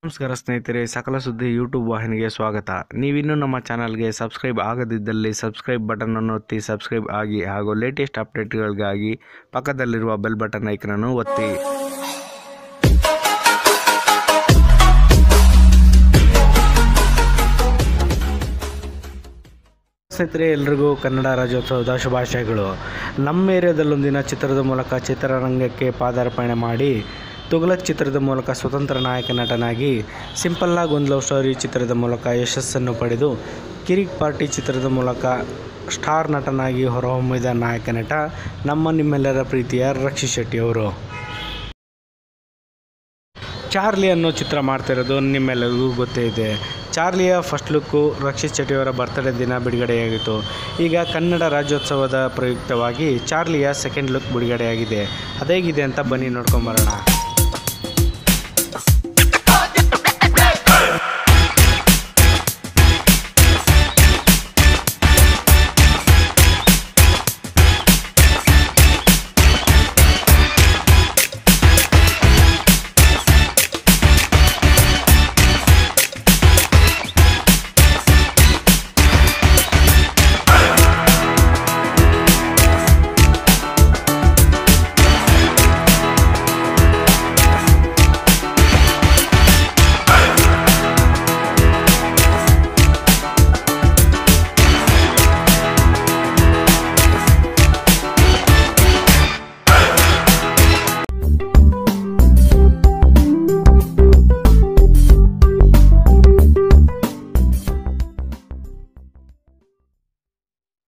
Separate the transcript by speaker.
Speaker 1: ನಮಸ್ಕಾರ ಸ್ನೇಹಿತರೆ ಸಕಲ ಸುದ್ದಿ ಯೂಟ್ಯೂಬ್ ವಾಹಿನಿಗೆ ಸ್ವಾಗತ ನೀವಿನ್ನೂ ನಮ್ಮ ಚಾನಲ್ಗೆ ಸಬ್ಸ್ಕ್ರೈಬ್ ಆಗದಿದ್ದಲ್ಲಿ ಸಬ್ಸ್ಕ್ರೈಬ್ ಬಟನ್ ಅನ್ನು ಒತ್ತಿ ಸಬ್ಸ್ಕ್ರೈಬ್ ಆಗಿ ಹಾಗೂ ಲೇಟೆಸ್ಟ್ ಅಪ್ಡೇಟ್ಗಳಿಗಾಗಿ ಪಕ್ಕದಲ್ಲಿರುವ ಬೆಲ್ ಬಟನ್ ಐಕನನ್ನು ಒತ್ತಿ ಸ್ನೇಹಿತರೆ ಎಲ್ರಿಗೂ ಕನ್ನಡ ರಾಜ್ಯೋತ್ಸವದ ಶುಭಾಶಯಗಳು ನಮ್ಮ ಏರಿಯಾದಲ್ಲೊಂದಿನ ಚಿತ್ರದ ಮೂಲಕ ಚಿತ್ರರಂಗಕ್ಕೆ ಪಾದಾರ್ಪಣೆ ಮಾಡಿ ತುಘಲಕ್ ಚಿತ್ರದ ಮೂಲಕ ಸ್ವತಂತ್ರ ನಾಯಕ ನಟನಾಗಿ ಸಿಂಪಲ್ಲಾಗ್ ಒಂದು ಲವ್ ಸ್ಟೋರಿ ಚಿತ್ರದ ಮೂಲಕ ಯಶಸ್ಸನ್ನು ಪಡೆದು ಕಿರಿಕ್ ಪಾರ್ಟಿ ಚಿತ್ರದ ಮೂಲಕ ಸ್ಟಾರ್ ನಟನಾಗಿ ಹೊರಹೊಮ್ಮಿದ ನಾಯಕ ನಟ ನಮ್ಮ ನಿಮ್ಮೆಲ್ಲರ ಪ್ರೀತಿಯ ರಕ್ಷಿತ್ ಶೆಟ್ಟಿ ಅವರು ಚಾರ್ಲಿ ಅನ್ನೋ ಚಿತ್ರ ಮಾಡ್ತಿರೋದು ನಿಮ್ಮೆಲ್ಲರಿಗೂ ಗೊತ್ತೇ ಇದೆ ಚಾರ್ಲಿಯ ಫಸ್ಟ್ ಲುಕ್ಕು ರಕ್ಷಿತ್ ಶೆಟ್ಟಿಯವರ ಬರ್ತ್ಡೇ ದಿನ ಬಿಡುಗಡೆಯಾಗಿತ್ತು ಈಗ ಕನ್ನಡ ರಾಜ್ಯೋತ್ಸವದ ಪ್ರಯುಕ್ತವಾಗಿ ಚಾರ್ಲಿಯ ಸೆಕೆಂಡ್ ಲುಕ್ ಬಿಡುಗಡೆಯಾಗಿದೆ ಅದೇಗಿದೆ ಅಂತ ಬನ್ನಿ ನೋಡ್ಕೊಂಬರೋಣ